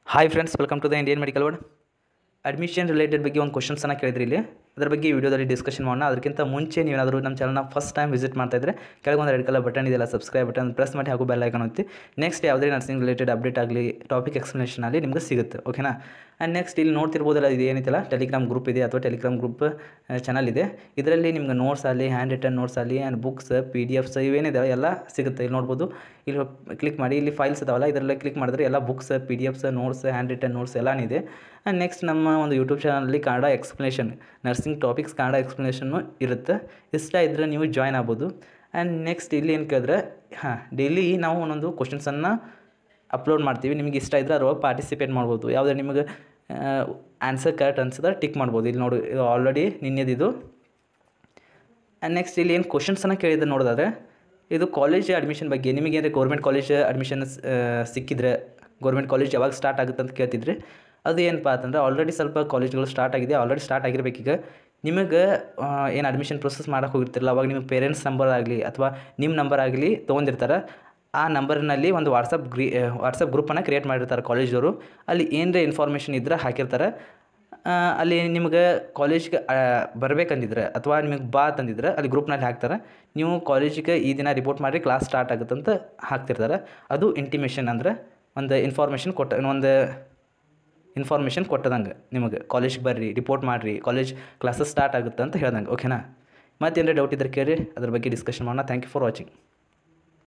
hi friends welcome to the Indian medical word admission related ಬಗ್ಗೆ ಒಂದು ಕ್ವಶನ್ಸನ್ನು ಕೇಳಿದ್ರಿ ಇಲ್ಲಿ ಅದ್ರ ಬಗ್ಗೆ ಈ ವಿಡಿಯೋದಲ್ಲಿ ಡಿಸ್ಕಷನ್ ಮಾಡೋಣ ಅದಕ್ಕಿಂತ ಮುಂಚೆ ನೀವೇನಾದರೂ ನಮ್ಮ ಚಾನಲ್ನ ಫಸ್ಟ್ ಟೈಮ್ ವಿಸಿಟ್ ಮಾಡ್ತಾ ಇದ್ದರೆ ಕೆಳಗೊಂದು ರೆಡ್ ಕಲರ್ ಬಟನ್ ಇದೆಯಲ್ಲ ಸಬ್ಸ್ಕ್ರೈಬ್ ಬಟನ್ ಪ್ರೆಸ್ ಮಾಡಿ ಹಾಗೂ ಬೆಲ್ ಐಕನ್ ಒತ್ತಿ ನೆಕ್ಸ್ಟ್ ಯಾವುದೇ ನರ್ಸಿಂಗ್ ರಿಲೇಟೆಡ್ ಅಪ್ಡೇಟ್ ಆಗಲಿ ಟಾಪಿಕ್ ಎಕ್ಸ್ಪ್ಲನೇಷನ್ ಆಗಲಿ ನಿಮಗೆ ಸಿಗುತ್ತೆ ಓಕೆನಾ ಆ್ಯಂಡ್ ನೆಕ್ಸ್ಟ್ ಇಲ್ಲಿ ನೋಡ್ತಿರ್ಬೋದಲ್ಲ ಇದು ಏನೈತಲ್ಲ ಟೆಲಿಗ್ರಾಮ್ ಗ್ರೂಪ್ ಇದೆ ಅಥವಾ ಟೆಲಿಗ್ರಾಮ್ ಗ್ರೂಪ್ ಚಾನಲ್ ಇದೆ ಇದರಲ್ಲಿ ನಿಮ್ಗೆ ನೋಟ್ಸ್ ಆಗಲಿ ಹ್ಯಾಂಡ್ ರಿಟರ್ನ್ ನೋಟ್ಸ್ ಆಗಲಿ and books P D Fs ಇವೇನಿದೆ ಎಲ್ಲ ಸಿಗುತ್ತೆ ಇಲ್ಲಿ ನೋಡ್ಬೋದು ಇಲ್ಲಿ ಕ್ಲಿಕ್ ಮಾಡಿ ಇಲ್ಲಿ ಫೈಲ್ಸ್ ಇದಾವಲ್ಲ ಇದರಲ್ಲಿ ಕ್ಲಿಕ್ ಮಾಡಿದ್ರೆ ಎಲ್ಲ books P D Fs notes handwritten notes ಎಲ್ಲಾನು ಇದೆ ಆ್ಯಂಡ್ ನೆಕ್ಸ್ಟ್ ನಮ್ಮ ಒಂದು ಯೂಟ್ಯೂಬ್ ಚಾನಲಲ್ಲಿ Kannada explanation nursing topics Kannada ಎಕ್ಸ್ಪ್ಲನೇಷನ್ನು ಇರುತ್ತೆ ಇಷ್ಟ ಇದ್ದರೆ ನೀವು ಜಾಯ್ನ್ ಆಗ್ಬೋದು ಆ್ಯಂಡ್ ನೆಕ್ಸ್ಟ್ ಇಲ್ಲಿ ಏನು ಕೇಳಿದ್ರೆ ಹಾಂ ಡೈಲಿ ನಾವು ಒಂದೊಂದು ಕ್ವಶನ್ಸನ್ನು ಅಪ್ಲೋಡ್ ಮಾಡ್ತೀವಿ ನಿಮಗೆ ಇಷ್ಟ ಇದ್ದರೆ ಅದ್ರೊಳಗೆ ಪಾರ್ಟಿಸಿಪೇಟ್ ಮಾಡ್ಬೋದು ಯಾವುದೇ ನಿಮಗೆ ಆನ್ಸರ್ ಕರೆಕ್ಟ್ ಅನ್ಸಿದ್ರೆ ಟಿಕ್ ಮಾಡ್ಬೋದು ಇಲ್ಲಿ ನೋಡಿ ಇದು ಆಲ್ರೆಡಿ ನಿನ್ನೆದಿದು ಆ್ಯಂಡ್ ನೆಕ್ಸ್ಟ್ ಇಲ್ಲಿ ಏನು ಕ್ವಶನ್ಸನ್ನು ಕೇಳಿದ್ರೆ ನೋಡೋದಾದ್ರೆ ಇದು ಕಾಲೇಜ್ ಅಡ್ಮಿಷನ್ ಬಗ್ಗೆ ನಿಮಗೇನಾದ್ರೆ ಗೌರ್ಮೆಂಟ್ ಕಾಲೇಜ್ ಅಡ್ಮಿಷನ್ ಸಿಕ್ಕಿದ್ರೆ ಗೌರ್ಮೆಂಟ್ ಕಾಲೇಜ್ ಯಾವಾಗ ಸ್ಟಾರ್ಟ್ ಆಗುತ್ತೆ ಅಂತ ಕೇಳ್ತಿದ್ರೆ ಅದು ಏನಪ್ಪ ಅಂತಂದ್ರೆ ಆಲ್ರೆಡಿ ಸ್ವಲ್ಪ ಕಾಲೇಜ್ಗಳು ಸ್ಟಾರ್ಟ್ ಆಗಿದೆ ಆಲ್ರೆಡಿ ಸ್ಟಾರ್ಟ್ ಆಗಿರ್ಬೇಕೀಗ ನಿಮಗೆ ಏನು ಅಡ್ಮಿಷನ್ ಪ್ರೊಸೆಸ್ ಮಾಡೋಕೆ ಹೋಗಿರ್ತಿರಲ್ಲ ಅವಾಗ ನಿಮ್ಮ ಪೇರೆಂಟ್ಸ್ ನಂಬರ್ ಆಗಲಿ ಅಥವಾ ನಿಮ್ಮ ನಂಬರ್ ಆಗಲಿ ತೊಗೊಂಡಿರ್ತಾರೆ ಆ ನಂಬರ್ನಲ್ಲಿ ಒಂದು ವಾಟ್ಸಪ್ ಗ್ರೀ ವಾಟ್ಸಪ್ ಗ್ರೂಪನ್ನು ಕ್ರಿಯೇಟ್ ಮಾಡಿರ್ತಾರೆ ಕಾಲೇಜವರು ಅಲ್ಲಿ ಏನರೇ ಇನ್ಫಾರ್ಮೇಷನ್ ಇದ್ದರೆ ಹಾಕಿರ್ತಾರೆ ಆ, ಅಲ್ಲಿ ನಿಮ್ಗೆ ಕಾಲೇಜ್ಗೆ ಬರಬೇಕಂದಿದ್ರೆ ಅಥವಾ ನಿಮಗೆ ಬಾ ತಂದಿದ್ರೆ ಅಲ್ಲಿ ಗ್ರೂಪ್ನಲ್ಲಿ ಹಾಕ್ತಾರೆ ನೀವು ಕಾಲೇಜಿಗೆ ಈ ದಿನ ರಿಪೋರ್ಟ್ ಮಾಡಿ ಕ್ಲಾಸ್ ಸ್ಟಾರ್ಟ್ ಆಗುತ್ತೆ ಅಂತ ಹಾಕ್ತಿರ್ತಾರೆ ಅದು ಇಂಟಿಮೇಷನ್ ಅಂದರೆ ಒಂದು ಇನ್ಫಾರ್ಮೇಷನ್ ಕೊಟ್ಟ ಒಂದು ಇನ್ಫಾರ್ಮೇಷನ್ ಕೊಟ್ಟದಂಗೆ ನಿಮಗೆ ಕಾಲೇಜ್ಗೆ ಬರ್ರಿ ರಿಪೋರ್ಟ್ ಮಾಡಿರಿ ಕಾಲೇಜ್ ಕ್ಲಾಸಸ್ ಸ್ಟಾರ್ಟ್ ಆಗುತ್ತೆ ಅಂತ ಹೇಳ್ದಂಗೆ ಓಕೆನಾ ಮತ್ತೇನಾರ ಡೌಟ್ ಇದ್ದರೆ ಕೇಳಿ ಅದ್ರ ಬಗ್ಗೆ ಡಿಸ್ಕಷನ್ ಮಾಡೋಣ ಥ್ಯಾಂಕ್ ಯು ಫಾರ್ ವಾಚಿಂಗ್